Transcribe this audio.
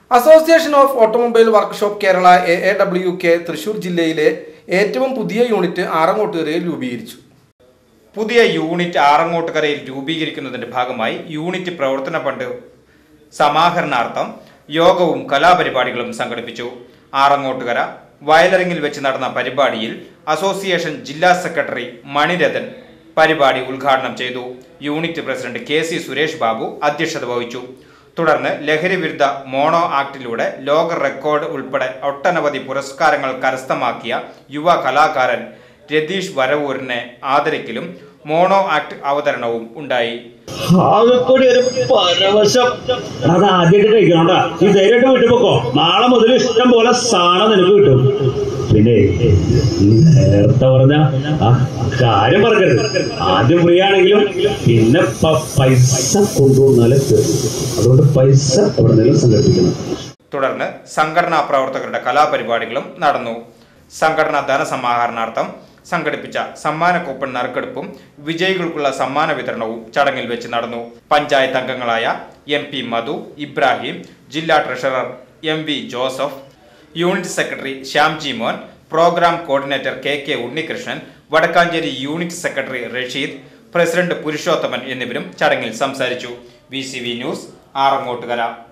association of automobile workshop Kerala A A W K Thrissur ജില്ലയിലെ ഏറ്റവും പുതിയ യൂണിറ്റ് ആറങ്ങോട്ടുകരയിൽ രൂപീകരിച്ചു പുതിയ യൂണിറ്റ് ആറങ്ങോട്ടുകരയിൽ രൂപീകരിക്കുന്നതിന്റെ ഭാഗമായി യൂണിറ്റ് പ്രവർത്തന ഫണ്ട് സമാഹരണാർത്ഥം യോഗവും കലാപരിപാടികളും സംഘടിപ്പിച്ചു ആറങ്ങോട്ടുകര വയലറിങ്ങിൽ വെച്ച് നടന്ന പരിപാടിയിൽ അസോസിയേഷൻ ജില്ലാ സെക്രട്ടറി മണിരഥൻ പരിപാടി ഉദ്ഘാടനം ചെയ്തു unit president K C Suresh Babu അധ്യക്ഷത വഹിച്ചു തുടർന്ന് ലഹരി വിരുദ്ധ മോണോ ആക്ടിലൂടെ ലോക റെക്കോർഡ് ഉൾപ്പെടെ ഒട്ടനവധി പുരസ്കാരങ്ങൾ കരസ്ഥമാക്കിയ യുവ കലാകാരൻ രതീഷ് വരവൂരിനെ ആദരിക്കലും മോണോ ആക്ട് അവതരണവും ഉണ്ടായി ആകെക്കൂടി ഒരു പരവശം അത് ആദ്യമായിട്ട് കഴിക്കണോണ്ടാ ഈ ധൈര്യമായിട്ട് വീട്ടിൽ പോക്കോ നാളെ മുതൽ ഇഷ്ടം പോലെ സാധനം നിനക്ക് കിട്ടും പിന്നെ ഈ നേരത്തെ പറഞ്ഞ ആ കാര്യം പറയരുത് ആദ്യം ഫ്രീ ആണെങ്കിലും പിന്നെ പ- പൈസ കൊണ്ടുവന്നാലേ തീർന്നു അതുകൊണ്ട് പൈസ എവിടെന്നെങ്കിലും സംഘടിപ്പിക്കണം തുടർന്ന് സംഘടനാ പ്രവർത്തകരുടെ കലാപരിപാടികളും നടന്നു സംഘടനാ ധനസമാഹരണാർത്ഥം സംഘടിപ്പിച്ച സമ്മാന കൂപ്പൺ നറുക്കെടുപ്പും വിജയികൾക്കുള്ള സമ്മാന വിതരണവും ചടങ്ങിൽ വെച്ച് നടന്നു പഞ്ചായത്ത് അംഗങ്ങളായ എം പി മധു ഇബ്രാഹിം ജില്ലാ treasurer M V Joseph unit secretary Shyamji Mon program coordinator K K Unnikrishnan Vadakkanchery unit secretary Rasheed president Purushothaman എന്നിവരും ചടങ്ങിൽ സംസാരിച്ചു വി ന്യൂസ് ആറങ്ങോട്ടുകര